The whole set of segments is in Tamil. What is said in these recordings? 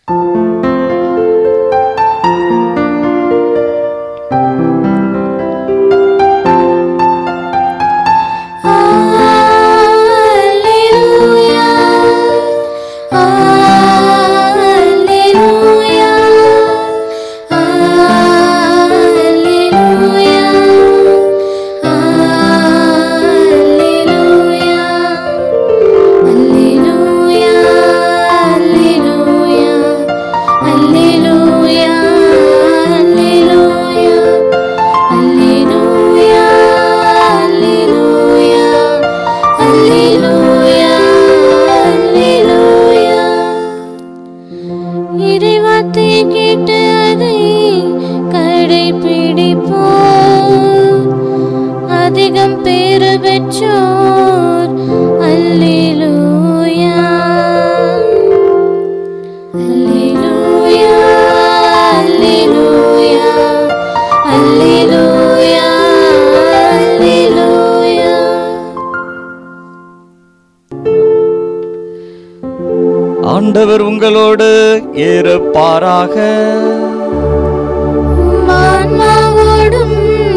இறைவார்த்தை கேட்டு அதை கடைபிடிப்போம் அதிகம் பேறு பெற்றோர் அல்லேலூயா அல்லேலூயா அல்லேலூயா அல்லேலூயா அல்லேலூயா ஆண்டவர் உங்களோடு இருப்பாராக ஆன்மாவோடும்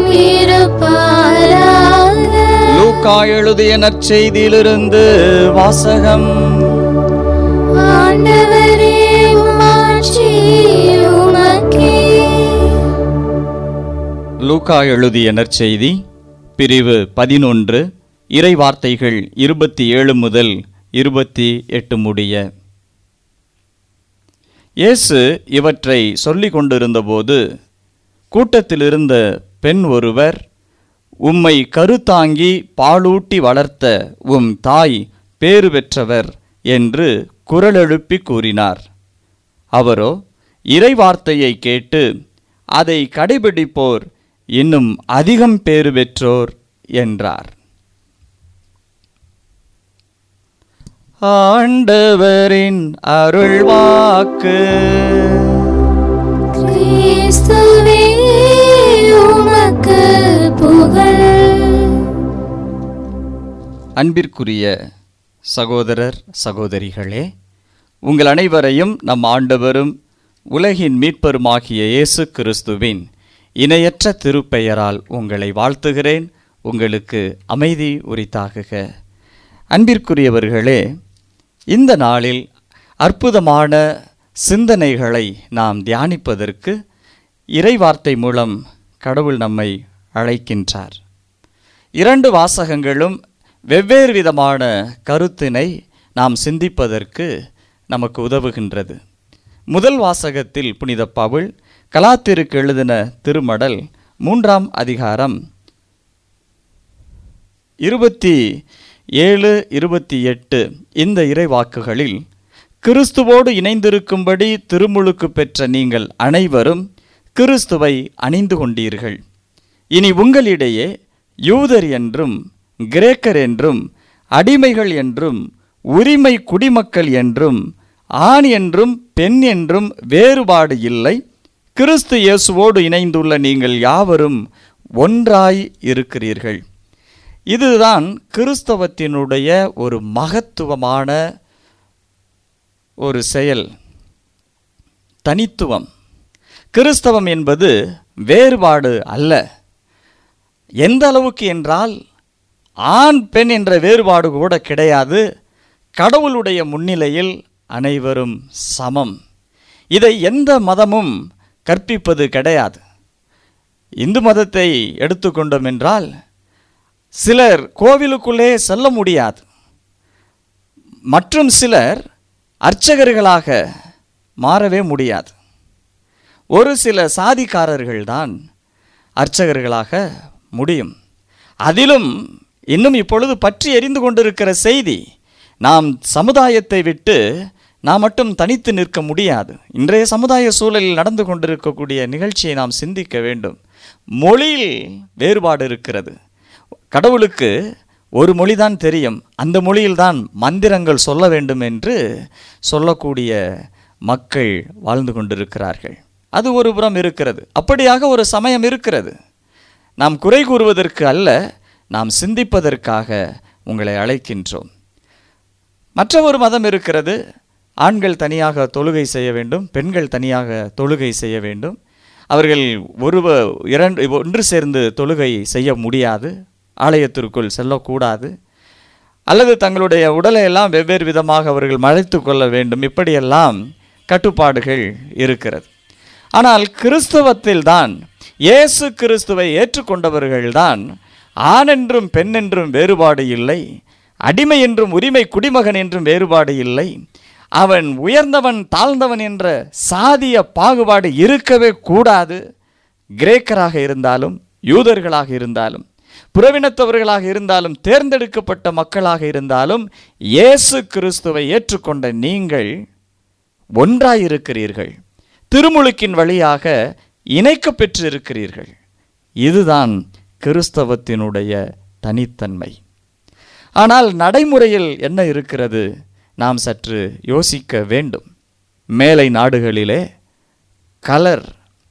இருப்பாராக லூக்கா எழுதிய நற்செய்தியிலிருந்து வாசகம் ஆண்டவரே உமாட்சி உமக்கே லூக்கா எழுதிய நற்செய்தி பிரிவு பதினொன்று இறை வார்த்தைகள் இருபத்தி ஏழு முதல் இருபத்தி எட்டு முடிய இயேசு இவற்றை சொல்லிக் கொண்டிருந்தபோது கூட்டத்திலிருந்த பெண் ஒருவர் உம்மை கருத்தாங்கி பாலூட்டி வளர்த்த உம் தாய் பேறு பெற்றவர் என்று குரலெழுப்பி கூறினார் அவரோ இறைவார்த்தையை கேட்டு அதை கடைபிடிப்போர் இன்னும் அதிகம் பேறு பெற்றோர் என்றார் ஆண்டவரின் அருள்வாக்கு கிறிஸ்துவே உமக்கு புகழ் அன்பிற்குரிய சகோதரர் சகோதரிகளே உங்கள் அனைவரையும் நம் ஆண்டவரும் உலகின் மீட்பருமாகிய இயேசு கிறிஸ்துவின் இணையற்ற திருப்பெயரால் உங்களை வாழ்த்துகிறேன் உங்களுக்கு அமைதி உரித்தாகுக அன்பிற்குரியவர்களே இந்த நாளில் அற்புதமான சிந்தனைகளை நாம் தியானிப்பதற்கு இறைவார்த்தை மூலம் கடவுள் நம்மை அழைக்கின்றார் இரண்டு வாசகங்களும் வெவ்வேறு விதமான கருத்தினை நாம் சிந்திப்பதற்கு நமக்கு உதவுகின்றது முதல் வாசகத்தில் புனித பவுல் கலாத்திற்கு எழுதின திருமடல் மூன்றாம் அதிகாரம் இருபத்தி ஏழு இருபத்தி எட்டு இந்த இறைவாக்குகளில் கிறிஸ்துவோடு இணைந்திருக்கும்படி திருமுழுக்கு பெற்ற நீங்கள் அனைவரும் கிறிஸ்துவை அணிந்து கொண்டீர்கள் இனி உங்களிடையே யூதர் என்றும் கிரேக்கர் என்றும் அடிமைகள் என்றும் உரிமை குடிமக்கள் என்றும் ஆண் என்றும் பெண் என்றும் வேறுபாடு இல்லை கிறிஸ்து இயேசுவோடு இணைந்துள்ள நீங்கள் யாவரும் ஒன்றாய் இருக்கிறீர்கள் இதுதான் கிறிஸ்தவத்தினுடைய ஒரு மகத்துவமான ஒரு செயல் தனித்துவம் கிறிஸ்தவம் என்பது வேறுபாடு அல்ல எந்த அளவுக்கு என்றால் ஆண் பெண் என்ற வேறுபாடு கூட கிடையாது கடவுளுடைய முன்னிலையில் அனைவரும் சமம் இதை எந்த மதமும் கற்பிப்பது கிடையாது இந்து மதத்தை எடுத்துக்கொண்டோம் என்றால் சிலர் கோவிலுக்குள்ளே செல்ல முடியாது மற்றும் சிலர் அர்ச்சகர்களாக மாறவே முடியாது ஒரு சில சாதிக்காரர்கள்தான் அர்ச்சகர்களாக முடியும் அதிலும் இன்னும் இப்பொழுது பற்றி எரிந்து கொண்டிருக்கிற செய்தி நாம் சமுதாயத்தை விட்டு நாம் மட்டும் தனித்து நிற்க முடியாது இன்றைய சமுதாய சூழலில் நடந்து கொண்டிருக்கக்கூடிய நிகழ்ச்சியை நாம் சிந்திக்க வேண்டும் மொழியில் வேறுபாடு இருக்கிறது கடவுளுக்கு ஒரு மொழிதான் தெரியும் அந்த மொழியில்தான் மந்திரங்கள் சொல்ல வேண்டும் என்று சொல்லக்கூடிய மக்கள் வாழ்ந்து கொண்டிருக்கிறார்கள் அது ஒரு புறம் இருக்கிறது அப்படியாக ஒரு சமயம் இருக்கிறது நாம் குறை கூறுவதற்கு அல்ல நாம் சிந்திப்பதற்காக உங்களை அழைக்கின்றோம் மற்ற ஒரு மதம் இருக்கிறது ஆண்கள் தனியாக தொழுகை செய்ய வேண்டும் பெண்கள் தனியாக தொழுகை செய்ய வேண்டும் அவர்கள் ஒருவ இரண்டு ஒன்று சேர்ந்து தொழுகை செய்ய முடியாது ஆலயத்திற்குள் செல்லக்கூடாது அல்லது தங்களுடைய உடலை எல்லாம் வெவ்வேறு விதமாக அவர்கள் மறைத்து கொள்ள வேண்டும் இப்படியெல்லாம் கட்டுப்பாடுகள் இருக்கிறது ஆனால் கிறிஸ்தவத்தில்தான் இயேசு கிறிஸ்துவை ஏற்றுக்கொண்டவர்கள்தான் ஆண் என்றும் பெண் என்றும் வேறுபாடு இல்லை அடிமை என்றும் உரிமை குடிமகன் என்றும் வேறுபாடு இல்லை அவன் உயர்ந்தவன் தாழ்ந்தவன் என்ற சாதிய பாகுபாடு இருக்கவே கூடாது கிரேக்கராக இருந்தாலும் யூதர்களாக இருந்தாலும் புறவினத்தவர்களாக இருந்தாலும் தேர்ந்தெடுக்கப்பட்ட மக்களாக இருந்தாலும் இயேசு கிறிஸ்துவை ஏற்றுக்கொண்ட நீங்கள் ஒன்றாயிருக்கிறீர்கள் திருமுழுக்கின் வழியாக இணைக்கப் பெற்றிருக்கிறீர்கள் இதுதான் கிறிஸ்தவத்தினுடைய தனித்தன்மை ஆனால் நடைமுறையில் என்ன இருக்கிறது நாம் சற்று யோசிக்க வேண்டும் மேலை நாடுகளிலே கலர்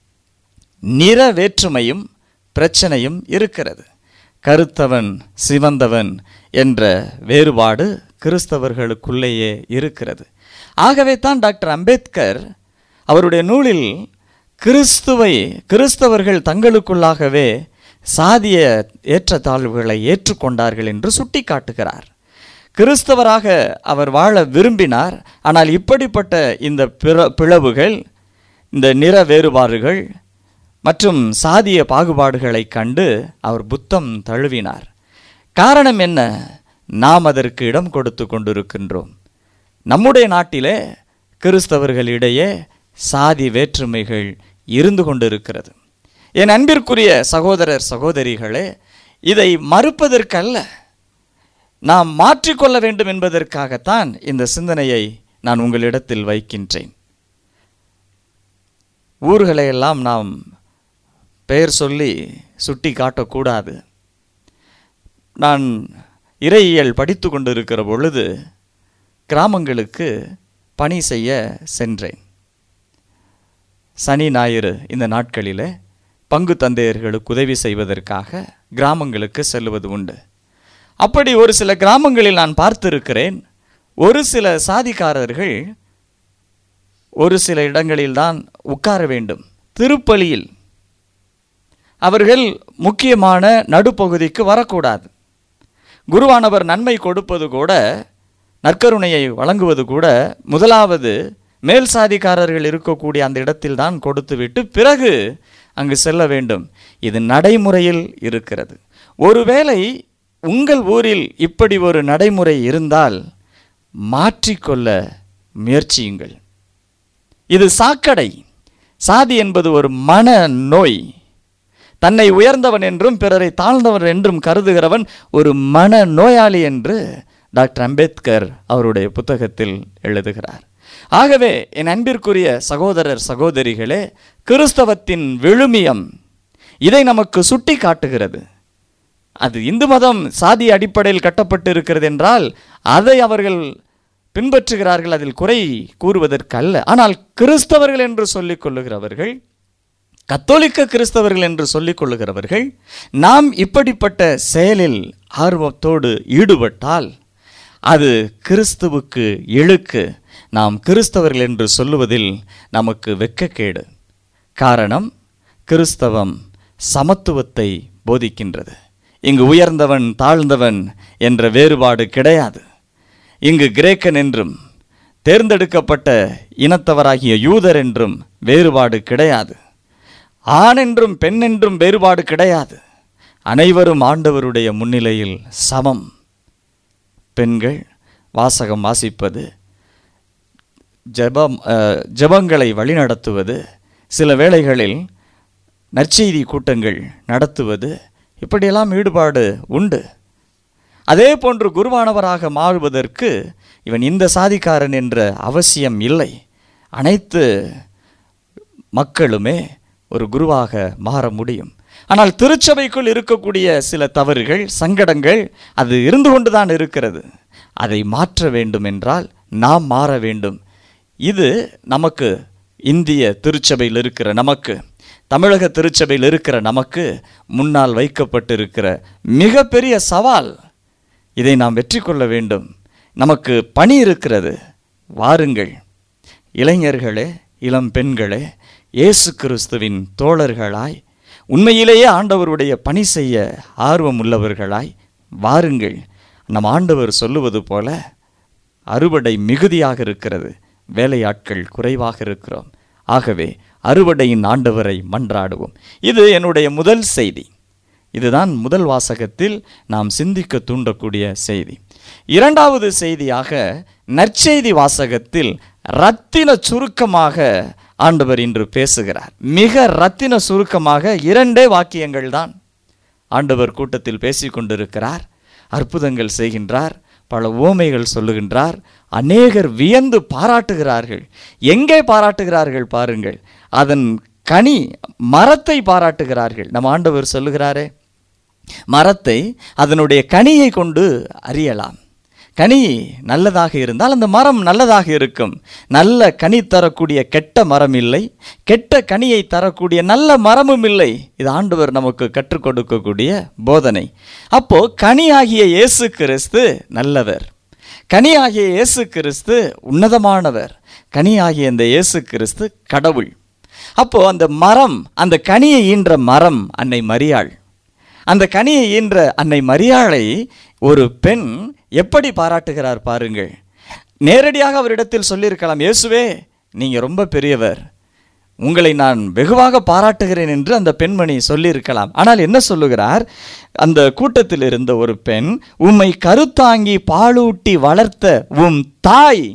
நிற வேற்றுமையும் பிரச்சனையும் இருக்கிறது கருத்தவன் சிவந்தவன் என்ற வேறுபாடு கிறிஸ்தவர்களுக்குள்ளேயே இருக்கிறது ஆகவே தான் டாக்டர் அம்பேத்கர் அவருடைய நூலில் கிறிஸ்துவை கிறிஸ்தவர்கள் தங்களுக்குள்ளாகவே சாதிய ஏற்றத்தாழ்வுகளை ஏற்றுக்கொண்டார்கள் என்று சுட்டிக்காட்டுகிறார் கிறிஸ்தவராக அவர் வாழ விரும்பினார் ஆனால் இப்படிப்பட்ட இந்த பிற பிளவுகள் இந்த நிற வேறுபாடுகள் மற்றும் சாதிய பாகுபாடுகளை கண்டு அவர் புத்தம் தழுவினார் காரணம் என்ன நாம் அதற்கு இடம் கொடுத்து கொண்டிருக்கின்றோம் நம்முடைய நாட்டிலே கிறிஸ்தவர்களிடையே சாதி வேற்றுமைகள் இருந்து கொண்டிருக்கிறது என் அன்பிற்குரிய சகோதரர் சகோதரிகளே இதை மறுப்பதற்கல்ல நாம் மாற்றிக்கொள்ள வேண்டும் என்பதற்காகத்தான் இந்த சிந்தனையை நான் உங்களிடத்தில் வைக்கின்றேன் ஊர்களை எல்லாம் நாம் பெயர் சொல்லி சுட்டி காட்டக்கூடாது நான் இறையியல் படித்து கொண்டிருக்கிற பொழுது கிராமங்களுக்கு பணி செய்ய சென்றேன் சனி ஞாயிறு இந்த நாட்களிலே பங்கு தந்தையர்களுக்கு உதவி செய்வதற்காக கிராமங்களுக்கு செல்வது உண்டு அப்படி ஒரு சில கிராமங்களில் நான் பார்த்திருக்கிறேன் ஒரு சில சாதிக்காரர்கள் ஒரு சில இடங்களில்தான் உட்கார வேண்டும் திருப்பலியில் அவர்கள் முக்கியமான நடுப்பகுதிக்கு வரக்கூடாது குருவானவர் நன்மை கொடுப்பது கூட நற்கருணையை வழங்குவது கூட முதலாவது மேல் சாதிக்காரர்கள் இருக்கக்கூடிய அந்த இடத்தில் தான் கொடுத்துவிட்டு பிறகு அங்கு செல்ல வேண்டும் இது நடைமுறையில் இருக்கிறது ஒருவேளை உங்கள் ஊரில் இப்படி ஒரு நடைமுறை இருந்தால் மாற்றிக்கொள்ள முயற்சியுங்கள் இது சாக்கடை சாதி என்பது ஒரு மன நோய் தன்னை உயர்ந்தவன் என்றும் பிறரை தாழ்ந்தவன் என்றும் கருதுகிறவன் ஒரு மன நோயாளி என்று டாக்டர் அம்பேத்கர் அவருடைய புத்தகத்தில் எழுதுகிறார் ஆகவே என் அன்பிற்குரிய சகோதரர் சகோதரிகளே கிறிஸ்தவத்தின் விழுமியம் இதை நமக்கு சுட்டி காட்டுகிறது அது இந்து மதம் சாதி அடிப்படையில் கட்டப்பட்டு இருக்கிறது என்றால் அதை அவர்கள் பின்பற்றுகிறார்கள் அதில் குறை கூறுவதற்கல்ல ஆனால் கிறிஸ்தவர்கள் என்று சொல்லிக் கொள்ளுகிறவர்கள் கத்தோலிக்க கிறிஸ்தவர்கள் என்று சொல்லிக் கொள்ளுகிறவர்கள் நாம் இப்படிப்பட்ட செயலில் ஆர்வத்தோடு ஈடுபட்டால் அது கிறிஸ்துவுக்கு இழுக்கு நாம் கிறிஸ்தவர்கள் என்று சொல்லுவதில் நமக்கு வெட்கக்கேடு காரணம் கிறிஸ்தவம் சமத்துவத்தை போதிக்கின்றது இங்கு உயர்ந்தவன் தாழ்ந்தவன் என்ற வேறுபாடு கிடையாது இங்கு கிரேக்கன் என்றும் தேர்ந்தெடுக்கப்பட்ட இனத்தவராகிய யூதர் என்றும் வேறுபாடு கிடையாது ஆண் என்றும் பெண் என்றும் வேறுபாடு கிடையாது அனைவரும் ஆண்டவருடைய முன்னிலையில் சமம் பெண்கள் வாசகம் வாசிப்பது ஜெபம் அஹ், ஜெபங்களை வழிநடத்துவது சில வேளைகளில் நற்செய்தி கூட்டங்கள் நடத்துவது இப்படியெல்லாம் ஈடுபாடு உண்டு அதே போன்று குருவானவராக மாறுவதற்கு இவன் இந்த சாதிக்காரன் என்ற அவசியம் இல்லை அனைத்து மக்களுமே ஒரு குருவாக மாற முடியும் ஆனால் திருச்சபைக்குள் இருக்கக்கூடிய சில தவறுகள் சங்கடங்கள் அது இருந்து கொண்டுதான் இருக்கிறது அதை மாற்ற வேண்டும் என்றால் நாம் மாற வேண்டும் இது நமக்கு இந்திய திருச்சபையில் இருக்கிற நமக்கு தமிழக திருச்சபையில் இருக்கிற நமக்கு முன்னால் வைக்கப்பட்டிருக்கிற மிகப்பெரிய சவால் இதை நாம் வெற்றி கொள்ள வேண்டும் நமக்கு பணி இருக்கிறது வாருங்கள் இளைஞர்களே இளம் பெண்களே இயேசு கிறிஸ்துவின் தோழர்களாய் உண்மையிலேயே ஆண்டவருடைய பணி செய்ய ஆர்வம் உள்ளவர்களாய் வாருங்கள் நம் ஆண்டவர் சொல்லுவது போல அறுவடை மிகுதியாக இருக்கிறது வேலையாட்கள் குறைவாக இருக்கிறோம் ஆகவே அறுவடையின் ஆண்டவரை மன்றாடுவோம் இது என்னுடைய முதல் செய்தி இதுதான் முதல் வாசகத்தில் நாம் சிந்திக்க தூண்டக்கூடிய செய்தி இரண்டாவது செய்தியாக நற்செய்தி வாசகத்தில் ரத்தின சுருக்கமாக ஆண்டவர் இன்று பேசுகிறார் மிக ரத்தின சுருக்கமாக இரண்டே வாக்கியங்கள் தான் ஆண்டவர் கூட்டத்தில் பேசிக் கொண்டிருக்கிறார் அற்புதங்கள் செய்கின்றார் பல ஓமைகள் சொல்லுகின்றார் அநேகர் வியந்து பாராட்டுகிறார்கள் எங்கே பாராட்டுகிறார்கள் பாருங்கள் அதன் கனி மரத்தை பாராட்டுகிறார்கள் நம்ம ஆண்டவர் சொல்லுகிறாரே மரத்தை அதனுடைய கனியை கொண்டு அறியலாம் கனி நல்லதாக இருந்தால் அந்த மரம் நல்லதாக இருக்கும் நல்ல கனி தரக்கூடிய கெட்ட மரம் இல்லை கெட்ட கனியை தரக்கூடிய நல்ல மரமும் இல்லை இது ஆண்டவர் நமக்கு கற்றுக் கொடுக்கக்கூடிய போதனை அப்போ கனியாகிய இயேசு கிறிஸ்து நல்லவர் கனியாகிய இயேசு கிறிஸ்து உன்னதமானவர் கனியாகிய இந்த இயேசு கிறிஸ்து கடவுள் அப்போ அந்த மரம் அந்த கனியை ஈன்ற மரம் அன்னை மரியாள் அந்த கனியை ஈன்ற அன்னை மரியாளை ஒரு பெண் எப்படி பாராட்டுகிறார் பாருங்கள் நேரடியாக அவரிடத்தில் சொல்லியிருக்கலாம் இயேசுவே நீங்க ரொம்ப பெரியவர் உங்களை நான் வெகுவாக பாராட்டுகிறேன் என்று அந்த பெண்மணி சொல்லியிருக்கலாம் ஆனால் என்ன சொல்லுகிறார் அந்த கூட்டத்தில் இருந்த ஒரு பெண் உம்மை கருத்தாங்கி பாலூட்டி வளர்த்த உம் தாய்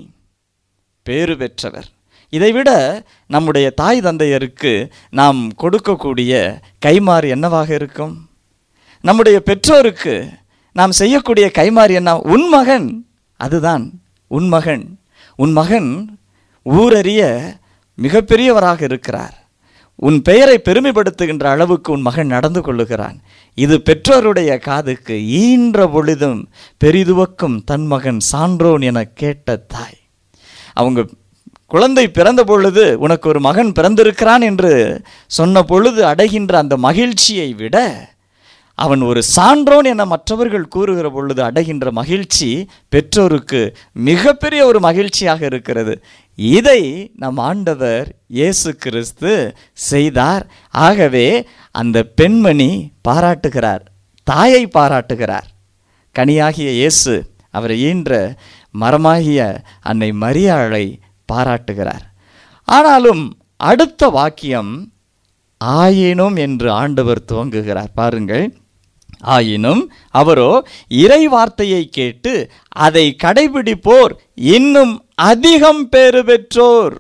பேறு பெற்றவர் இதைவிட நம்முடைய தாய் தந்தையருக்கு நாம் கொடுக்கக்கூடிய கைமாறு என்னவாக இருக்கும் நம்முடைய பெற்றோருக்கு நாம் செய்யக்கூடிய கைமாறு என்ன உன் மகன் அதுதான் உன் மகன் உன் மகன் ஊரறிய மிகப்பெரியவராக இருக்கிறார் உன் பெயரை பெருமைப்படுத்துகின்ற அளவுக்கு உன் மகன் நடந்து கொள்ளுகிறான் இது பெற்றோருடைய காதுக்கு ஈன்ற பொழுதும் பெரிதுவக்கும் தன் மகன் சான்றோன் என கேட்ட தாய் அவங்க குழந்தை பிறந்த பொழுது உனக்கு ஒரு மகன் பிறந்திருக்கிறான் என்று சொன்ன பொழுது அடைகின்ற அந்த மகிழ்ச்சியை விட அவன் ஒரு சான்றோன் என மற்றவர்கள் கூறுகிற பொழுது அடைகின்ற மகிழ்ச்சி பெற்றோருக்கு மிகப்பெரிய ஒரு மகிழ்ச்சியாக இருக்கிறது இதை நம் ஆண்டவர் இயேசு கிறிஸ்து செய்தார் ஆகவே அந்த பெண்மணி பாராட்டுகிறார் தாயை பாராட்டுகிறார் கனியாகிய இயேசு அவரை ஈன்ற மரமாகிய அன்னை மரியாளை பாராட்டுகிறார் ஆனாலும் அடுத்த வாக்கியம் ஆயினும் என்று ஆண்டவர் துவங்குகிறார் பாருங்கள் ஆயினும் அவரோ இறை வார்த்தையை கேட்டு அதை கடைபிடிப்போர் இன்னும் அதிகம் பேறு பெற்றோர்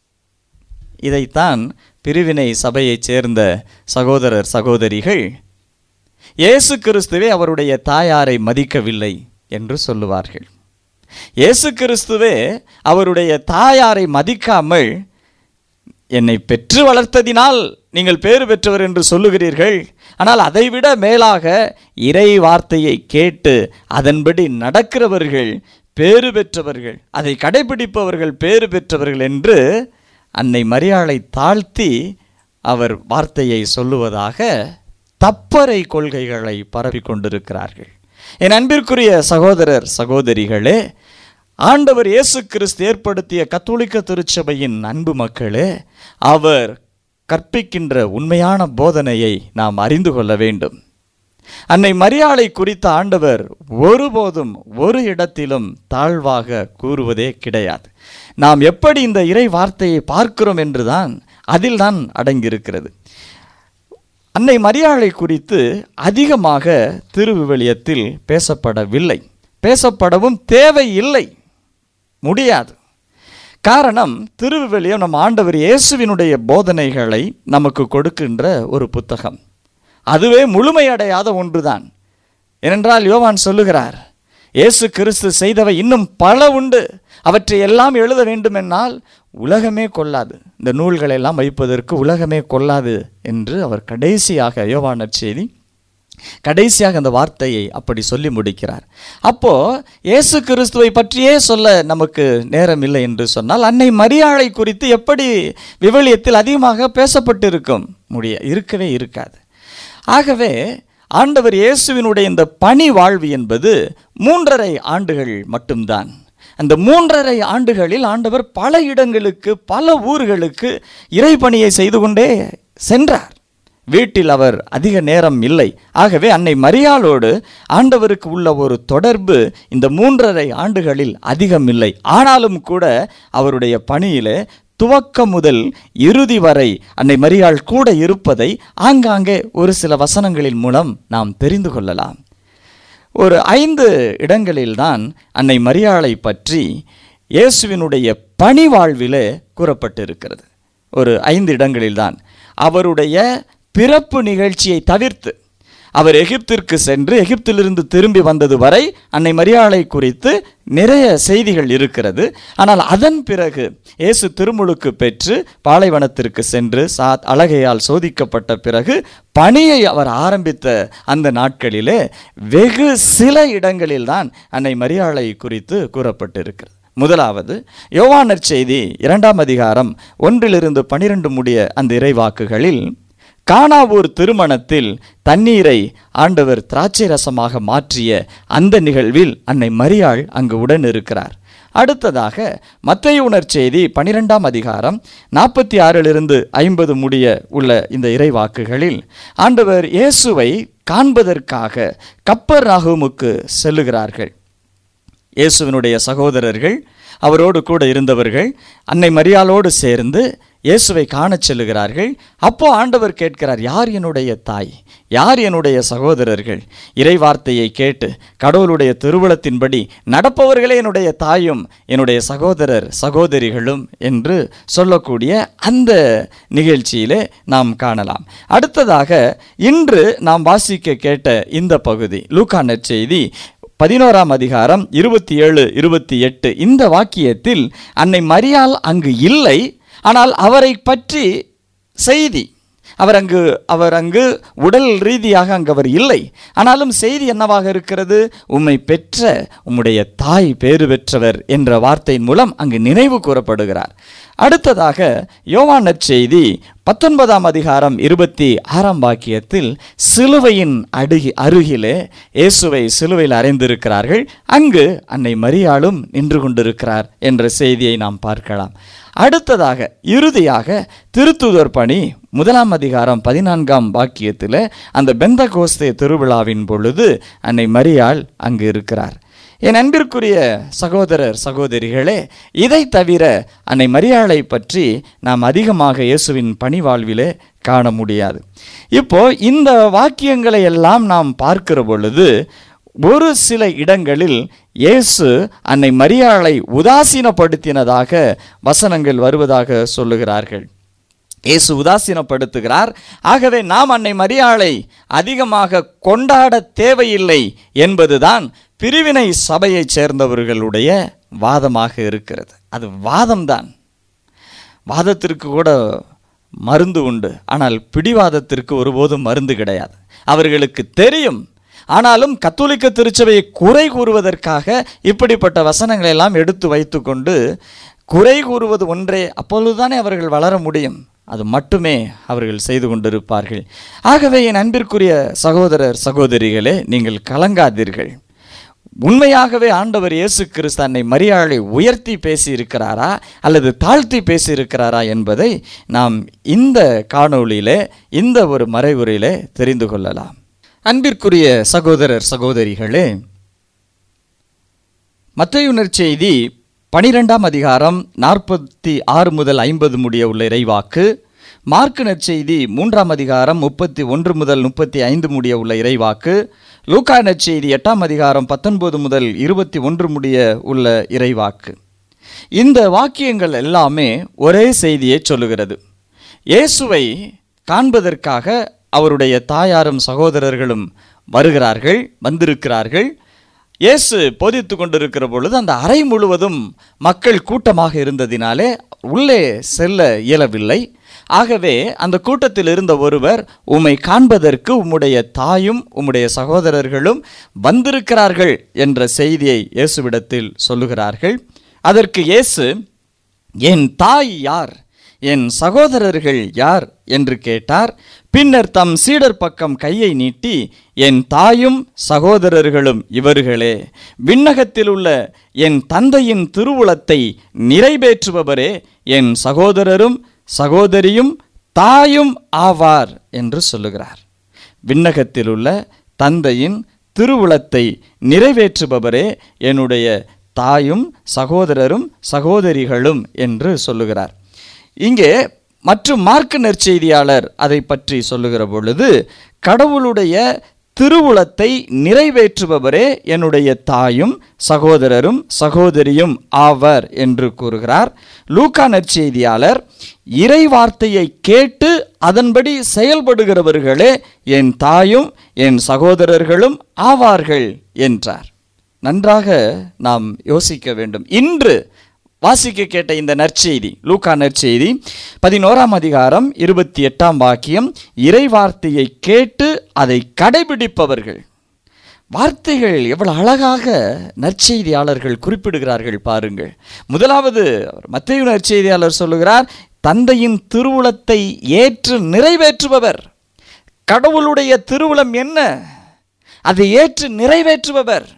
இதைத்தான் பிரிவினை சபையைச் சேர்ந்த சகோதரர் சகோதரிகள் இயேசு கிறிஸ்துவே அவருடைய தாயாரை மதிக்கவில்லை என்று சொல்லுவார்கள் இயேசு கிறிஸ்துவே அவருடைய தாயாரை மதிக்காமல் என்னை பெற்று வளர்த்ததினால் நீங்கள் பேறு பெற்றவர் என்று சொல்லுகிறீர்கள் ஆனால் அதைவிட மேலாக இறை வார்த்தையை கேட்டு அதன்படி நடக்கிறவர்கள் பேறு பெற்றவர்கள் அதை கடைபிடிப்பவர்கள் பேறு பெற்றவர்கள் என்று அன்னை மரியாளை தாழ்த்தி அவர் வார்த்தையை சொல்லுவதாக தப்பறை கொள்கைகளை பரவி கொண்டிருக்கிறார்கள் என் அன்பிற்குரிய சகோதரர் சகோதரிகளே ஆண்டவர் இயேசு கிறிஸ்து ஏற்படுத்திய கத்தோலிக்க திருச்சபையின் அன்பு மக்களே அவர் கற்பிக்கின்ற உண்மையான போதனையை நாம் அறிந்து கொள்ள வேண்டும் அன்னை மரியாளை குறித்த ஆண்டவர் ஒருபோதும் ஒரு இடத்திலும் தாழ்வாக கூறுவதே கிடையாது நாம் எப்படி இந்த இறை வார்த்தையை பார்க்கிறோம் என்றுதான் அதில் தான் அடங்கியிருக்கிறது அன்னை மரியாளை குறித்து அதிகமாக திருவிவிலியத்தில் பேசப்படவில்லை பேசப்படவும் தேவையில்லை முடியாது காரணம் திருவிவிலியம் நம் ஆண்டவர் இயேசுவினுடைய போதனைகளை நமக்கு கொடுக்கின்ற ஒரு புத்தகம் அதுவே முழுமையடையாத ஒன்றுதான் ஏனென்றால் யோவான் சொல்லுகிறார் இயேசு கிறிஸ்து செய்தவை இன்னும் பல உண்டு அவற்றை எல்லாம் எழுத வேண்டுமென்னால் உலகமே கொள்ளாது இந்த நூல்களை எல்லாம் வைப்பதற்கு உலகமே கொள்ளாது என்று அவர் கடைசியாக யோவான் செய்தி கடைசியாக அந்த வார்த்தையை அப்படி சொல்லி முடிக்கிறார் அப்போ இயேசு கிறிஸ்துவை பற்றியே சொல்ல நமக்கு நேரம் இல்லை என்று சொன்னால் அன்னை மரியாளை குறித்து எப்படி விவிலியத்தில் அதிகமாக பேசப்பட்டிருக்கும் முடிய இருக்கவே இருக்காது ஆகவே ஆண்டவர் இயேசுவினுடைய இந்த பணி வாழ்வு என்பது மூன்றரை ஆண்டுகள் மட்டும்தான் அந்த மூன்றரை ஆண்டுகளில் ஆண்டவர் பல இடங்களுக்கு பல ஊர்களுக்கு இறைப்பணியை செய்து கொண்டே சென்றார் வீட்டில் அவர் அதிக நேரம் இல்லை ஆகவே அன்னை மரியாளோடு ஆண்டவருக்கு உள்ள ஒரு தொடர்பு இந்த மூன்றரை ஆண்டுகளில் அதிகம் இல்லை ஆனாலும் கூட அவருடைய பணியிலே துவக்கம் முதல் இறுதி வரை அன்னை மரியாள் கூட இருப்பதை ஆங்காங்கே ஒரு சில வசனங்களின் மூலம் நாம் தெரிந்து கொள்ளலாம் ஒரு ஐந்து இடங்களில்தான் அன்னை மரியாளை பற்றி இயேசுவினுடைய பணி வாழ்விலே கூறப்பட்டிருக்கிறது ஒரு ஐந்து இடங்களில்தான் அவருடைய பிறப்பு நிகழ்ச்சியை தவிர்த்து அவர் எகிப்திற்கு சென்று எகிப்திலிருந்து திரும்பி வந்தது வரை அன்னை மரியாளை குறித்து நிறைய செய்திகள் இருக்கிறது ஆனால் அதன் பிறகு இயேசு திருமுழுக்கு பெற்று பாலைவனத்திற்கு சென்று சா அழகையால் சோதிக்கப்பட்ட பிறகு பணியை அவர் ஆரம்பித்த அந்த நாட்களிலே வெகு சில இடங்களில்தான் அன்னை மரியாளை குறித்து கூறப்பட்டிருக்கிறது முதலாவது யோவானர் செய்தி இரண்டாம் அதிகாரம் ஒன்றிலிருந்து பனிரெண்டு முடிய அந்த இறைவாக்குகளில் கானாவூர் திருமணத்தில் தண்ணீரை ஆண்டவர் திராட்சை ரசமாக மாற்றிய அந்த நிகழ்வில் அன்னை மரியாள் அங்கு உடன் இருக்கிறார் அடுத்ததாக மத்திய உணர் செய்தி பனிரெண்டாம் அதிகாரம் நாற்பத்தி ஆறிலிருந்து ஐம்பது முடிய உள்ள இந்த இறைவாக்குகளில் ஆண்டவர் இயேசுவை காண்பதற்காக கப்பர் ராகுமுக்கு செல்லுகிறார்கள் இயேசுவினுடைய சகோதரர்கள் அவரோடு கூட இருந்தவர்கள் அன்னை மரியாளோடு சேர்ந்து இயேசுவை காணச் செல்லுகிறார்கள் அப்போ ஆண்டவர் கேட்கிறார் யார் என்னுடைய தாய் யார் என்னுடைய சகோதரர்கள் இறை வார்த்தையை கேட்டு கடவுளுடைய திருவுளத்தின்படி நடப்பவர்களே என்னுடைய தாயும் என்னுடைய சகோதரர் சகோதரிகளும் என்று சொல்லக்கூடிய அந்த நிகழ்ச்சியிலே நாம் காணலாம் அடுத்ததாக இன்று நாம் வாசிக்க கேட்ட இந்த பகுதி லூக்கா நற்செய்தி பதினோராம் அதிகாரம் இருபத்தி ஏழு இருபத்தி எட்டு இந்த வாக்கியத்தில் அன்னை மரியாள் அங்கு இல்லை ஆனால் அவரை பற்றி செய்தி அவர் அங்கு அவர் அங்கு உடல் ரீதியாக அங்கு அவர் இல்லை ஆனாலும் செய்தி என்னவாக இருக்கிறது உம்மை பெற்ற உம்முடைய தாய் பேறு பெற்றவர் என்ற வார்த்தையின் மூலம் அங்கு நினைவு கூறப்படுகிறார் அடுத்ததாக யோவான் நற்செய்தி பத்தொன்பதாம் அதிகாரம் இருபத்தி ஆறாம் வாக்கியத்தில் சிலுவையின் அடுகி அருகிலே இயேசுவை சிலுவையில் அறைந்திருக்கிறார்கள் அங்கு அன்னை மரியாளும் நின்று கொண்டிருக்கிறார் என்ற செய்தியை நாம் பார்க்கலாம் அடுத்ததாக இறுதியாக திருத்துதர் பணி முதலாம் அதிகாரம் பதினான்காம் வாக்கியத்தில் அந்த பெந்த கோஸ்தே திருவிழாவின் பொழுது அன்னை மரியாள் அங்கு இருக்கிறார் என் அன்பிற்குரிய சகோதரர் சகோதரிகளே இதை தவிர அன்னை மரியாளை பற்றி நாம் அதிகமாக இயேசுவின் பணி வாழ்விலே காண முடியாது இப்போ இந்த வாக்கியங்களை எல்லாம் நாம் பார்க்கிற பொழுது ஒரு சில இடங்களில் இயேசு அன்னை மரியாளை உதாசீனப்படுத்தினதாக வசனங்கள் வருவதாக சொல்லுகிறார்கள் இயேசு உதாசீனப்படுத்துகிறார் ஆகவே நாம் அன்னை மரியாளை அதிகமாக கொண்டாட தேவையில்லை என்பதுதான் பிரிவினை சபையைச் சேர்ந்தவர்களுடைய வாதமாக இருக்கிறது அது வாதம்தான் வாதத்திற்கு கூட மருந்து உண்டு ஆனால் பிடிவாதத்திற்கு ஒருபோதும் மருந்து கிடையாது அவர்களுக்கு தெரியும் ஆனாலும் கத்தோலிக்க திருச்சபையை குறை கூறுவதற்காக இப்படிப்பட்ட வசனங்களை எல்லாம் எடுத்து வைத்துக்கொண்டு குறை கூறுவது ஒன்றே அப்பொழுதுதானே அவர்கள் வளர முடியும் அது மட்டுமே அவர்கள் செய்து கொண்டிருப்பார்கள் ஆகவே என் அன்பிற்குரிய சகோதரர் சகோதரிகளே நீங்கள் கலங்காதீர்கள் உண்மையாகவே ஆண்டவர் இயேசு கிறிஸ்து அன்னை மரியாளை உயர்த்தி பேசி இருக்கிறாரா அல்லது தாழ்த்தி பேசி இருக்கிறாரா என்பதை நாம் இந்த காணொளியிலே இந்த ஒரு மறைவுரையிலே தெரிந்து கொள்ளலாம் அன்பிற்குரிய சகோதரர் சகோதரிகளே மத்தையுணர் செய்தி பனிரெண்டாம் அதிகாரம் நாற்பத்தி ஆறு முதல் ஐம்பது முடிய உள்ள இறைவாக்கு மார்க்கு நற்செய்தி மூன்றாம் அதிகாரம் முப்பத்தி ஒன்று முதல் முப்பத்தி ஐந்து முடிய உள்ள இறைவாக்கு லூக்கா நற்செய்தி எட்டாம் அதிகாரம் பத்தொன்பது முதல் இருபத்தி ஒன்று முடிய உள்ள இறைவாக்கு இந்த வாக்கியங்கள் எல்லாமே ஒரே செய்தியை சொல்லுகிறது இயேசுவை காண்பதற்காக அவருடைய தாயாரும் சகோதரர்களும் வருகிறார்கள் வந்திருக்கிறார்கள் இயேசு போதித்து கொண்டிருக்கிற பொழுது அந்த அறை முழுவதும் மக்கள் கூட்டமாக இருந்ததினாலே உள்ளே செல்ல இயலவில்லை ஆகவே அந்த கூட்டத்தில் இருந்த ஒருவர் உம்மை காண்பதற்கு உம்முடைய தாயும் உம்முடைய சகோதரர்களும் வந்திருக்கிறார்கள் என்ற செய்தியை இயேசுவிடத்தில் சொல்லுகிறார்கள் அதற்கு இயேசு என் தாய் யார் என் சகோதரர்கள் யார் என்று கேட்டார் பின்னர் தம் சீடர் பக்கம் கையை நீட்டி என் தாயும் சகோதரர்களும் இவர்களே விண்ணகத்தில் உள்ள என் தந்தையின் திருவுளத்தை நிறைவேற்றுபவரே என் சகோதரரும் சகோதரியும் தாயும் ஆவார் என்று சொல்லுகிறார் விண்ணகத்தில் உள்ள தந்தையின் திருவுளத்தை நிறைவேற்றுபவரே என்னுடைய தாயும் சகோதரரும் சகோதரிகளும் என்று சொல்லுகிறார் இங்கே மற்றும் மார்க்க நற்செய்தியாளர் அதை பற்றி சொல்லுகிற பொழுது கடவுளுடைய திருவுளத்தை நிறைவேற்றுபவரே என்னுடைய தாயும் சகோதரரும் சகோதரியும் ஆவர் என்று கூறுகிறார் லூக்கா நற்செய்தியாளர் இறை வார்த்தையை கேட்டு அதன்படி செயல்படுகிறவர்களே என் தாயும் என் சகோதரர்களும் ஆவார்கள் என்றார் நன்றாக நாம் யோசிக்க வேண்டும் இன்று வாசிக்க கேட்ட இந்த நற்செய்தி லூக்கா நற்செய்தி பதினோராம் அதிகாரம் இருபத்தி எட்டாம் வாக்கியம் இறை வார்த்தையை கேட்டு அதை கடைபிடிப்பவர்கள் வார்த்தைகள் எவ்வளவு அழகாக நற்செய்தியாளர்கள் குறிப்பிடுகிறார்கள் பாருங்கள் முதலாவது மத்திய நற்செய்தியாளர் சொல்லுகிறார் தந்தையின் திருவுளத்தை ஏற்று நிறைவேற்றுபவர் கடவுளுடைய திருவுளம் என்ன அதை ஏற்று நிறைவேற்றுபவர்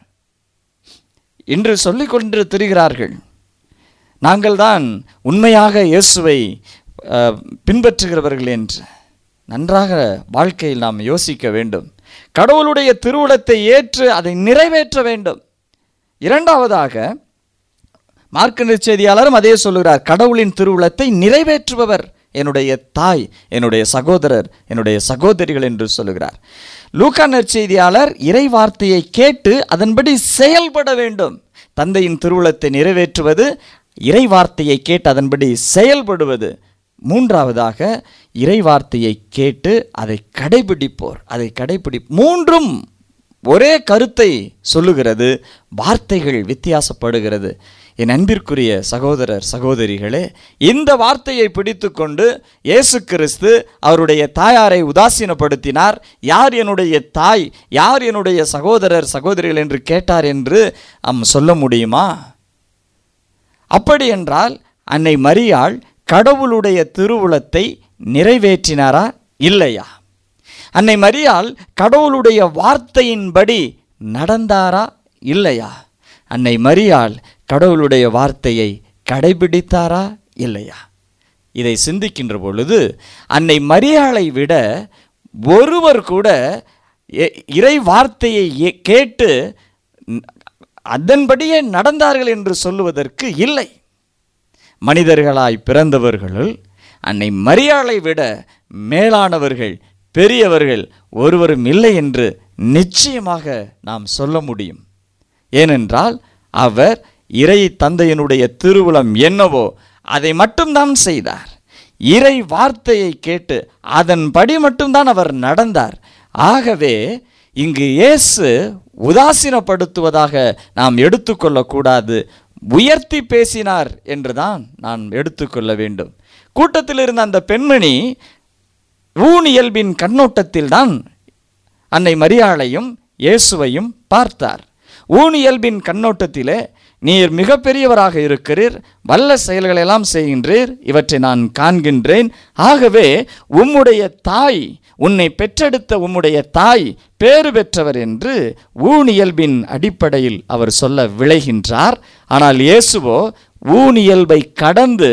இன்று சொல்லிக் கொண்டு திரிகிறார்கள் நாங்கள் தான் உண்மையாக இயேசுவை அஹ், பின்பற்றுகிறவர்கள் என்று நன்றாக வாழ்க்கையில் நாம் யோசிக்க வேண்டும் கடவுளுடைய திருவுளத்தை ஏற்று அதை நிறைவேற்ற வேண்டும் இரண்டாவதாக மார்க்க நற்செய்தியாளரும் அதே சொல்லுகிறார் கடவுளின் திருவுளத்தை நிறைவேற்றுபவர் என்னுடைய தாய் என்னுடைய சகோதரர் என்னுடைய சகோதரிகள் என்று சொல்லுகிறார் லூக்கா நற்செய்தியாளர் இறை வார்த்தையை கேட்டு அதன்படி செயல்பட வேண்டும் தந்தையின் திருவுளத்தை நிறைவேற்றுவது இறை வார்த்தையை கேட்டு அதன்படி செயல்படுவது மூன்றாவதாக இறை வார்த்தையை கேட்டு அதை கடைபிடிப்போர் அதை கடைபிடி மூன்றும் ஒரே கருத்தை சொல்லுகிறது வார்த்தைகள் வித்தியாசப்படுகிறது என் அன்பிற்குரிய சகோதரர் சகோதரிகளே இந்த வார்த்தையை பிடித்துக்கொண்டு இயேசு கிறிஸ்து அவருடைய தாயாரை உதாசீனப்படுத்தினார் யார் என்னுடைய தாய் யார் என்னுடைய சகோதரர் சகோதரிகள் என்று கேட்டார் என்று நாம் சொல்ல முடியுமா அப்படி என்றால் அன்னை மரியாள் கடவுளுடைய திருவுளத்தை நிறைவேற்றினாரா இல்லையா அன்னை மரியாள் கடவுளுடைய வார்த்தையின்படி நடந்தாரா இல்லையா அன்னை மரியாள் கடவுளுடைய வார்த்தையை கடைபிடித்தாரா இல்லையா இதை சிந்திக்கின்ற பொழுது அன்னை மரியாளை விட ஒருவர் கூட எ- இறை வார்த்தையை எ- கேட்டு ந- அதன்படியே நடந்தார்கள் என்று சொல்லுவதற்கு இல்லை மனிதர்களாய் பிறந்தவர்களுள் அன்னை மரியாளை விட மேலானவர்கள் பெரியவர்கள் ஒருவரும் இல்லை என்று நிச்சயமாக நாம் சொல்ல முடியும் ஏனென்றால் அவர் இறை தந்தையினுடைய திருவுளம் என்னவோ அதை மட்டும்தான் செய்தார் இறை வார்த்தையை கேட்டு அதன்படி மட்டும்தான் அவர் நடந்தார் ஆகவே இங்கு இயேசு உதாசீனப்படுத்துவதாக நாம் எடுத்துக்கொள்ளக்கூடாது உயர்த்தி பேசினார் என்றுதான் நான் எடுத்துக்கொள்ள வேண்டும் கூட்டத்தில் இருந்த அந்த பெண்மணி ஊனியல்பின் கண்ணோட்டத்தில் தான் அன்னை மரியாளையும் இயேசுவையும் பார்த்தார் ஊனியல்பின் கண்ணோட்டத்திலே நீர் மிகப்பெரியவராக இருக்கிறீர் வல்ல செயல்களெல்லாம் செய்கின்றீர் இவற்றை நான் காண்கின்றேன் ஆகவே உம்முடைய தாய் உன்னை பெற்றெடுத்த உம்முடைய தாய் பேறு பெற்றவர் என்று ஊனியல்பின் அடிப்படையில் அவர் சொல்ல விளைகின்றார் ஆனால் இயேசுவோ ஊனியல்பை கடந்து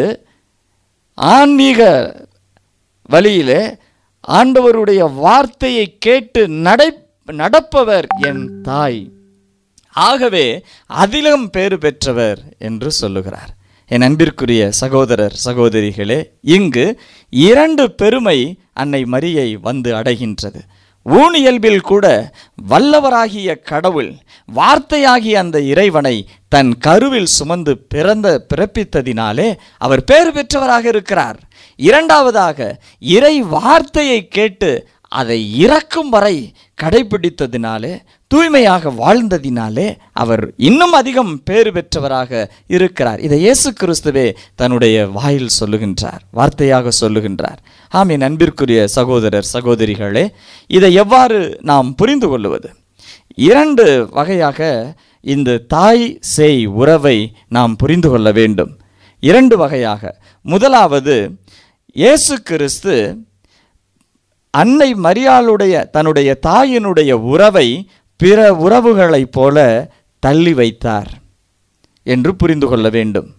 ஆன்மீக வழியிலே ஆண்டவருடைய வார்த்தையை கேட்டு நடை நடப்பவர் என் தாய் ஆகவே அதிலும் பேறு பெற்றவர் என்று சொல்லுகிறார் என் அன்பிற்குரிய சகோதரர் சகோதரிகளே இங்கு இரண்டு பெருமை அன்னை மரியை வந்து அடைகின்றது ஊனியல்பில் கூட வல்லவராகிய கடவுள் வார்த்தையாகிய அந்த இறைவனை தன் கருவில் சுமந்து பிறந்த பிறப்பித்ததினாலே அவர் பேறு பெற்றவராக இருக்கிறார் இரண்டாவதாக இறை வார்த்தையை கேட்டு அதை இறக்கும் வரை கடைபிடித்ததினாலே தூய்மையாக வாழ்ந்ததினாலே அவர் இன்னும் அதிகம் பேறு பெற்றவராக இருக்கிறார் இதை இயேசு கிறிஸ்துவே தன்னுடைய வாயில் சொல்லுகின்றார் வார்த்தையாக சொல்லுகின்றார் ஆம் என் அன்பிற்குரிய சகோதரர் சகோதரிகளே இதை எவ்வாறு நாம் புரிந்து கொள்வது இரண்டு வகையாக இந்த தாய் சேய் உறவை நாம் புரிந்து கொள்ள வேண்டும் இரண்டு வகையாக முதலாவது இயேசு கிறிஸ்து அன்னை மரியாளுடைய தன்னுடைய தாயினுடைய உறவை பிற உறவுகளைப் போல தள்ளி வைத்தார் என்று புரிந்து கொள்ள வேண்டும்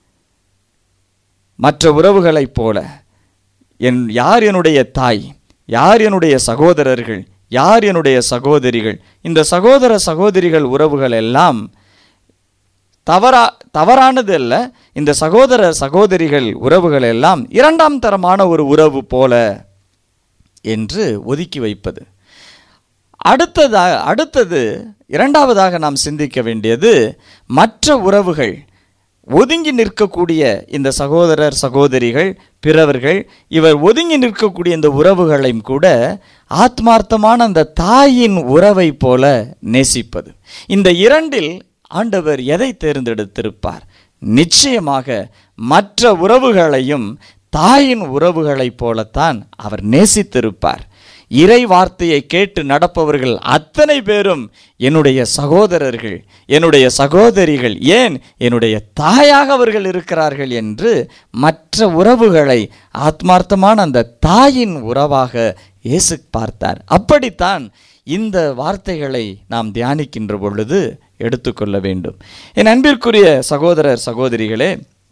மற்ற உறவுகளைப் போல என் யார் என்னுடைய தாய் யார் என்னுடைய சகோதரர்கள் யார் என்னுடைய சகோதரிகள் இந்த சகோதர சகோதரிகள் உறவுகள் எல்லாம் தவறா தவறானது அல்ல இந்த சகோதர சகோதரிகள் உறவுகள் எல்லாம் இரண்டாம் தரமான ஒரு உறவு போல என்று ஒதுக்கி வைப்பது அடுத்ததா அடுத்தது இரண்டாவதாக நாம் சிந்திக்க வேண்டியது மற்ற உறவுகள் ஒதுங்கி நிற்கக்கூடிய இந்த சகோதரர் சகோதரிகள் பிறவர்கள் இவர் ஒதுங்கி நிற்கக்கூடிய இந்த உறவுகளையும் கூட ஆத்மார்த்தமான அந்த தாயின் உறவை போல நேசிப்பது இந்த இரண்டில் ஆண்டவர் எதை தேர்ந்தெடுத்திருப்பார் நிச்சயமாக மற்ற உறவுகளையும் தாயின் உறவுகளைப் போலத்தான் அவர் நேசித்திருப்பார் இறை வார்த்தையை கேட்டு நடப்பவர்கள் அத்தனை பேரும் என்னுடைய சகோதரர்கள் என்னுடைய சகோதரிகள் ஏன் என்னுடைய தாயாக அவர்கள் இருக்கிறார்கள் என்று மற்ற உறவுகளை ஆத்மார்த்தமான அந்த தாயின் உறவாக இயேசு பார்த்தார் அப்படித்தான் இந்த வார்த்தைகளை நாம் தியானிக்கின்ற பொழுது எடுத்துக்கொள்ள வேண்டும் என் அன்பிற்குரிய சகோதரர் சகோதரிகளே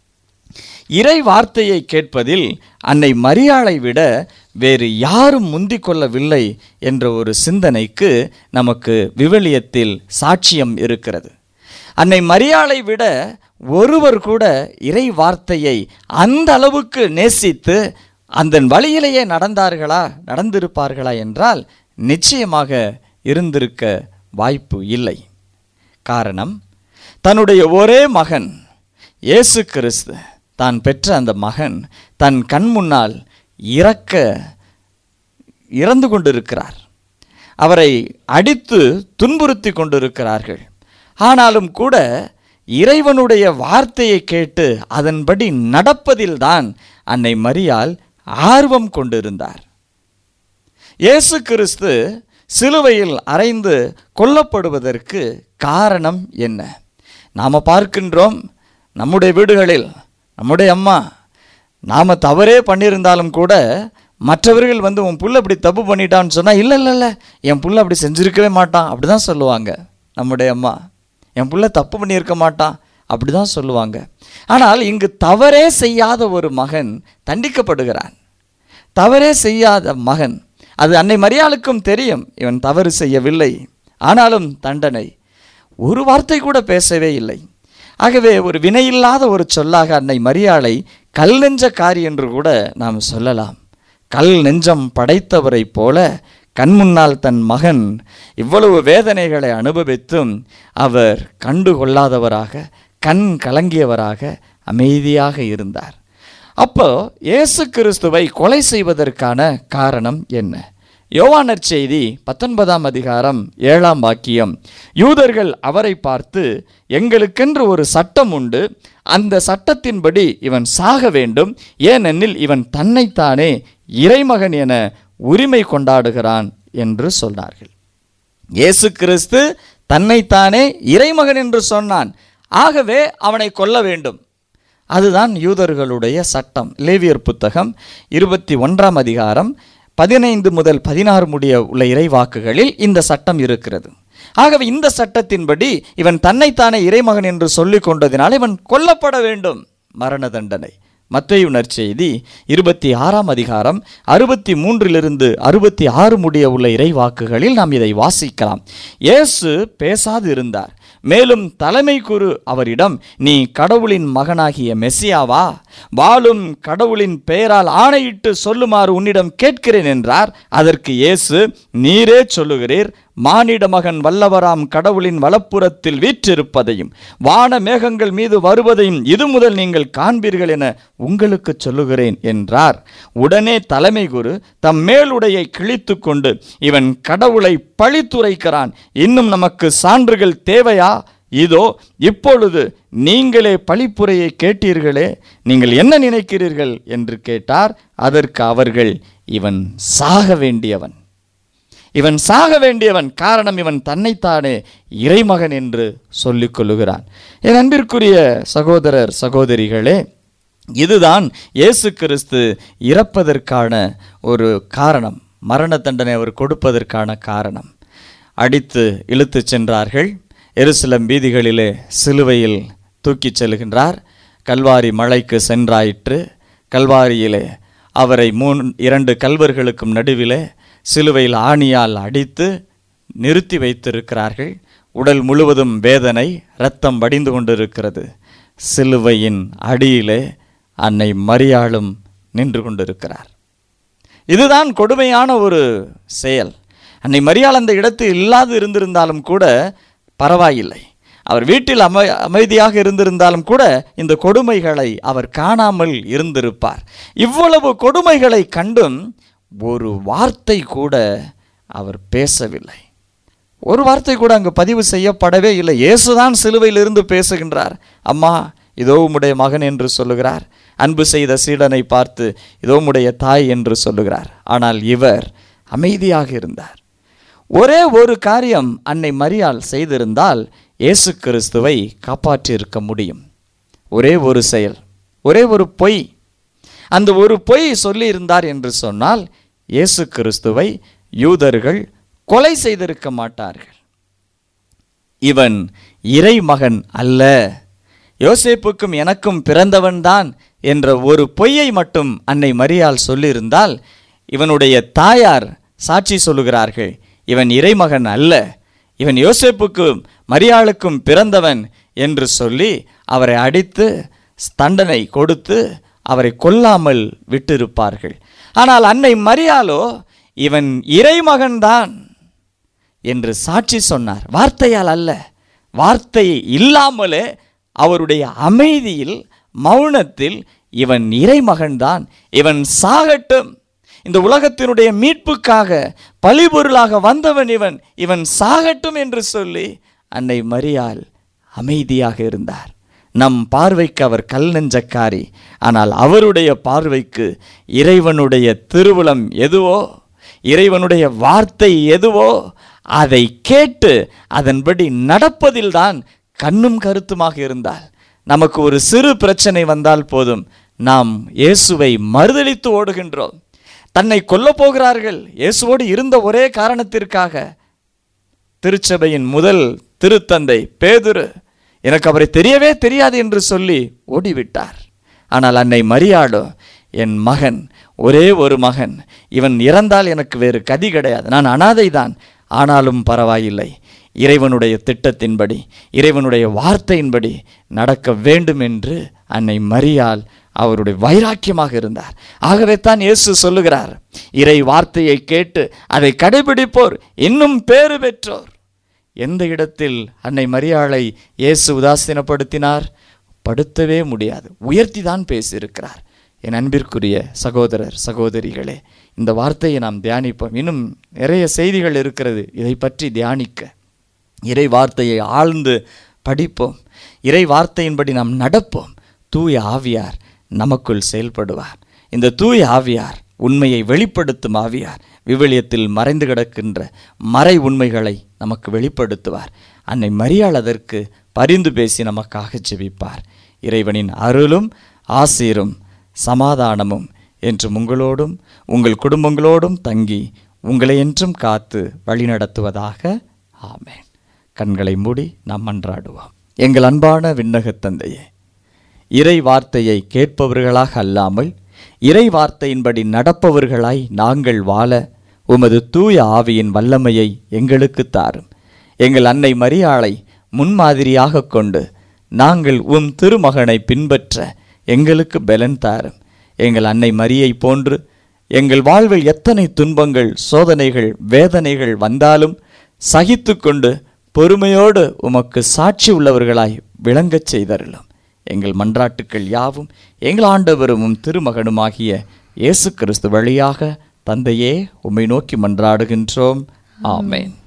இறை வார்த்தையை கேட்பதில் அன்னை மரியாளை விட வேறு யாரும் முந்திக் கொள்ளவில்லை என்ற ஒரு சிந்தனைக்கு நமக்கு விவிலியத்தில் சாட்சியம் இருக்கிறது அன்னை மரியாளை விட ஒருவர் கூட இறை வார்த்தையை அந்த அளவுக்கு நேசித்து அந்த வழியிலேயே நடந்தார்களா நடந்திருப்பார்களா என்றால் நிச்சயமாக இருந்திருக்க வாய்ப்பு இல்லை காரணம் தன்னுடைய ஒரே மகன் இயேசு கிறிஸ்து தான் பெற்ற அந்த மகன் தன் கண் முன்னால் இறக்க இறந்து கொண்டிருக்கிறார் அவரை அடித்து துன்புறுத்தி கொண்டிருக்கிறார்கள் ஆனாலும் கூட இறைவனுடைய வார்த்தையை கேட்டு அதன்படி நடப்பதில்தான் அன்னை மரியாள் ஆர்வம் கொண்டிருந்தார் இயேசு கிறிஸ்து சிலுவையில் அறைந்து கொல்லப்படுவதற்கு காரணம் என்ன நாம் பார்க்கின்றோம் நம்முடைய வீடுகளில் நம்முடைய அம்மா நாம் தவறே பண்ணியிருந்தாலும் கூட மற்றவர்கள் வந்து உன் புள்ள அப்படி தப்பு பண்ணிட்டான்னு சொன்னால் இல்லை இல்லை இல்லை என் புள்ள அப்படி செஞ்சிருக்கவே மாட்டான் அப்படி தான் சொல்லுவாங்க நம்முடைய அம்மா என் புள்ள தப்பு பண்ணியிருக்க மாட்டான் அப்படி தான் சொல்லுவாங்க ஆனால் இங்கு தவறே செய்யாத ஒரு மகன் தண்டிக்கப்படுகிறான் தவறே செய்யாத மகன் அது அன்னை மரியாளுக்கும் தெரியும் இவன் தவறு செய்யவில்லை ஆனாலும் தண்டனை ஒரு வார்த்தை கூட பேசவே இல்லை ஆகவே ஒரு வினையில்லாத ஒரு சொல்லாக அன்னை மரியாளை கல் நெஞ்சக்காரி என்று கூட நாம் சொல்லலாம் கல் நெஞ்சம் படைத்தவரைப் போல கண்முன்னால் தன் மகன் இவ்வளவு வேதனைகளை அனுபவித்தும் அவர் கண்டு கொள்ளாதவராக கண் கலங்கியவராக அமைதியாக இருந்தார் அப்போ இயேசு கிறிஸ்துவை கொலை செய்வதற்கான காரணம் என்ன யோவானர் செய்தி பத்தொன்பதாம் அதிகாரம் ஏழாம் வாக்கியம் யூதர்கள் அவரை பார்த்து எங்களுக்கென்று ஒரு சட்டம் உண்டு அந்த சட்டத்தின்படி இவன் சாக வேண்டும் ஏனெனில் இவன் தன்னைத்தானே இறைமகன் என உரிமை கொண்டாடுகிறான் என்று சொன்னார்கள் இயேசு கிறிஸ்து தன்னைத்தானே இறைமகன் என்று சொன்னான் ஆகவே அவனை கொல்ல வேண்டும் அதுதான் யூதர்களுடைய சட்டம் லேவியர் புத்தகம் இருபத்தி ஒன்றாம் அதிகாரம் பதினைந்து முதல் பதினாறு முடிய உள்ள இறைவாக்குகளில் இந்த சட்டம் இருக்கிறது ஆகவே இந்த சட்டத்தின்படி இவன் தன்னைத்தானே இறைமகன் என்று சொல்லிக் கொண்டதினால் இவன் கொல்லப்பட வேண்டும் மரண தண்டனை மத்தேயு நற்செய்தி இருபத்தி ஆறாம் அதிகாரம் அறுபத்தி மூன்றிலிருந்து அறுபத்தி ஆறு முடிய உள்ள இறைவாக்குகளில் நாம் இதை வாசிக்கலாம் இயேசு பேசாது இருந்தார் மேலும் தலைமை குரு அவரிடம் நீ கடவுளின் மகனாகிய மெஸ்ஸியாவா வாழும் கடவுளின் பெயரால் ஆணையிட்டு சொல்லுமாறு உன்னிடம் கேட்கிறேன் என்றார் அதற்கு இயேசு நீரே சொல்லுகிறீர் மானிட மகன் வல்லவராம் கடவுளின் வலப்புறத்தில் வீற்றிருப்பதையும் வான மேகங்கள் மீது வருவதையும் இது முதல் நீங்கள் காண்பீர்கள் என உங்களுக்கு சொல்லுகிறேன் என்றார் உடனே தலைமை குரு தம் மேலுடையை கிழித்து கொண்டு இவன் கடவுளை பழித்துரைக்கிறான் இன்னும் நமக்கு சான்றுகள் தேவையா இதோ இப்பொழுது நீங்களே பழிப்புரையை கேட்டீர்களே நீங்கள் என்ன நினைக்கிறீர்கள் என்று கேட்டார் அதற்கு அவர்கள் இவன் சாக வேண்டியவன் இவன் சாக வேண்டியவன் காரணம் இவன் தன்னைத்தானே இறைமகன் என்று சொல்லிக் கொள்ளுகிறான் என் அன்பிற்குரிய சகோதரர் சகோதரிகளே இதுதான் இயேசு கிறிஸ்து இறப்பதற்கான ஒரு காரணம் மரண தண்டனை அவர் கொடுப்பதற்கான காரணம் அடித்து இழுத்துச் சென்றார்கள் எருசலம் வீதிகளிலே சிலுவையில் தூக்கிச் செல்கின்றார் கல்வாரி மலைக்கு சென்றாயிற்று கல்வாரியிலே அவரை மூன் இரண்டு கல்வர்களுக்கும் நடுவிலே சிலுவையில் ஆணியால் அடித்து நிறுத்தி வைத்திருக்கிறார்கள் உடல் முழுவதும் வேதனை இரத்தம் வடிந்து கொண்டிருக்கிறது சிலுவையின் அடியிலே அன்னை மரியாளும் நின்று கொண்டிருக்கிறார் இதுதான் கொடுமையான ஒரு செயல் அன்னை மரியாள் அந்த இடத்தில் இல்லாது இருந்திருந்தாலும் கூட பரவாயில்லை அவர் வீட்டில் அமை அமைதியாக இருந்திருந்தாலும் கூட இந்த கொடுமைகளை அவர் காணாமல் இருந்திருப்பார் இவ்வளவு கொடுமைகளை கண்டும் ஒரு வார்த்தை கூட அவர் பேசவில்லை ஒரு வார்த்தை கூட அங்கு பதிவு செய்யப்படவே இல்லை இயேசுதான் சிலுவையில் இருந்து பேசுகின்றார் அம்மா இதோ உம்முடைய மகன் என்று சொல்லுகிறார் அன்பு செய்த சீடனை பார்த்து இதோ உம்முடைய தாய் என்று சொல்லுகிறார் ஆனால் இவர் அமைதியாக இருந்தார் ஒரே ஒரு காரியம் அன்னை மரியாள் செய்திருந்தால் இயேசு கிறிஸ்துவை காப்பாற்றியிருக்க முடியும் ஒரே ஒரு செயல் ஒரே ஒரு பொய் அந்த ஒரு பொய் சொல்லியிருந்தார் என்று சொன்னால் இயேசு கிறிஸ்துவை யூதர்கள் கொலை செய்திருக்க மாட்டார்கள் இவன் இறைமகன் அல்ல யோசேப்புக்கும் எனக்கும் பிறந்தவன்தான் என்ற ஒரு பொய்யை மட்டும் அன்னை மரியாள் சொல்லியிருந்தால் இவனுடைய தாயார் சாட்சி சொல்லுகிறார்கள் இவன் இறைமகன் அல்ல இவன் யோசேப்புக்கும் மரியாளுக்கும் பிறந்தவன் என்று சொல்லி அவரை அடித்து தண்டனை கொடுத்து அவரை கொல்லாமல் விட்டிருப்பார்கள் ஆனால் அன்னை மரியாளோ இவன் இறைமகன்தான் என்று சாட்சி சொன்னார் வார்த்தையால் அல்ல வார்த்தை இல்லாமலே அவருடைய அமைதியில் மௌனத்தில் இவன் இறைமகன்தான் இவன் சாகட்டும் இந்த உலகத்தினுடைய மீட்புக்காக பழிபொருளாக வந்தவன் இவன் இவன் சாகட்டும் என்று சொல்லி அன்னை மரியாள் அமைதியாக இருந்தார் நம் பார்வைக்கு அவர் கல் நெஞ்சக்காரி ஆனால் அவருடைய பார்வைக்கு இறைவனுடைய திருவுளம் எதுவோ இறைவனுடைய வார்த்தை எதுவோ அதை கேட்டு அதன்படி நடப்பதில்தான் கண்ணும் கருத்துமாக இருந்தால் நமக்கு ஒரு சிறு பிரச்சனை வந்தால் போதும் நாம் இயேசுவை மறுதளித்து ஓடுகின்றோம் தன்னை கொல்லப் போகிறார்கள் இயேசுவோடு இருந்த ஒரே காரணத்திற்காக திருச்சபையின் முதல் திருத்தந்தை பேதுரு எனக்கு அவரை தெரியவே தெரியாது என்று சொல்லி ஓடிவிட்டார் ஆனால் அன்னை மரியாளோ என் மகன் ஒரே ஒரு மகன் இவன் இறந்தால் எனக்கு வேறு கதி கிடையாது நான் அனாதைதான் ஆனாலும் பரவாயில்லை இறைவனுடைய திட்டத்தின்படி இறைவனுடைய வார்த்தையின்படி நடக்க வேண்டும் என்று அன்னை மரியாள் அவருடைய வைராக்கியமாக இருந்தார் ஆகவே தான் இயேசு சொல்லுகிறார் இறை வார்த்தையை கேட்டு அதை கடைபிடிப்போர் இன்னும் பேறு பெற்றோர் எந்த இடத்தில் அன்னை மரியாளை இயேசு உதாசீனப்படுத்தினார் படுத்தவே முடியாது உயர்த்தி தான் பேசியிருக்கிறார் என் அன்பிற்குரிய சகோதரர் சகோதரிகளே இந்த வார்த்தையை நாம் தியானிப்போம் இன்னும் நிறைய செய்திகள் இருக்கிறது இதை பற்றி தியானிக்க இறை வார்த்தையை ஆழ்ந்து படிப்போம் இறை வார்த்தையின்படி நாம் நடப்போம் தூய ஆவியார் நமக்குள் செயல்படுவார் இந்த தூய ஆவியார் உண்மையை வெளிப்படுத்தும் ஆவியார் விவிலியத்தில் மறைந்து கிடக்கின்ற மறை உண்மைகளை நமக்கு வெளிப்படுத்துவார் அன்னை மரியாள் அதற்கு பரிந்து பேசி நமக்காக ஜெபிப்பார் இறைவனின் அருளும் ஆசீரும் சமாதானமும் என்று உங்களோடும் உங்கள் குடும்பங்களோடும் தங்கி உங்களை என்றும் காத்து வழிநடத்துவதாக ஆமென் கண்களை மூடி நாம் மன்றாடுவோம் எங்கள் அன்பான விண்ணகத் தந்தையே இறை வார்த்தையை கேட்பவர்களாக அல்லாமல் இறை வார்த்தையின்படி நடப்பவர்களாய் நாங்கள் வாழ உமது தூய ஆவியின் வல்லமையை எங்களுக்கு தாரும் எங்கள் அன்னை மரியாளை முன்மாதிரியாக கொண்டு நாங்கள் உம் திருமகனை பின்பற்ற எங்களுக்கு பலன் தாரும் எங்கள் அன்னை மரியை போன்று எங்கள் வாழ்வில் எத்தனை துன்பங்கள் சோதனைகள் வேதனைகள் வந்தாலும் சகித்து கொண்டு பொறுமையோடு உமக்கு சாட்சி உள்ளவர்களாய் விளங்கச் செய்தருளும் எங்கள் மன்றாட்டுக்கள் யாவும் எங்கள் ஆண்டவரும் உம் திருமகனுமாகிய இயேசு கிறிஸ்து வழியாக தந்தையே உம்மை நோக்கி மன்றாடுகின்றோம் ஆமென்